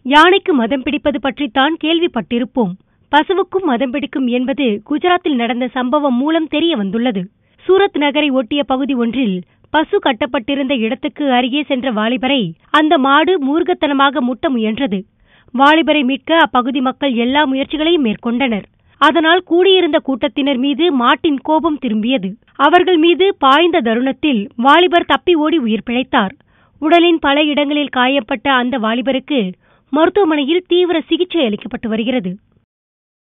யானைக்கு மதம் பிடிப்பது பற்றித்தான் கேள்விப்பட்டிருப்போம் பசுவுக்கும் மதம் பிடிக்கும் என்பது குஜராத்தில் நடந்த சம்பவம் மூலம் தெரிய வந்துள்ளது சூரத் நகரை ஒட்டிய பகுதி ஒன்றில் பசு கட்டப்பட்டிருந்த இடத்துக்கு அருகே சென்ற வாலிபரை அந்த மாடு மூர்க்கத்தனமாக முட்ட முயன்றது வாலிபரை மீட்க அப்பகுதி மக்கள் எல்லா முயற்சிகளையும் மேற்கொண்டனர் அதனால் கூடியிருந்த கூட்டத்தினர் மீது மாட்டின் கோபம் திரும்பியது அவர்கள் மீது பாய்ந்த தருணத்தில் வாலிபர் தப்பி ஓடி உயிர் பிழைத்தார் உடலின் பல இடங்களில் காயப்பட்ட அந்த வாலிபருக்கு மருத்துவமனையில் தீவிர சிகிச்சை அளிக்கப்பட்டு வருகிறது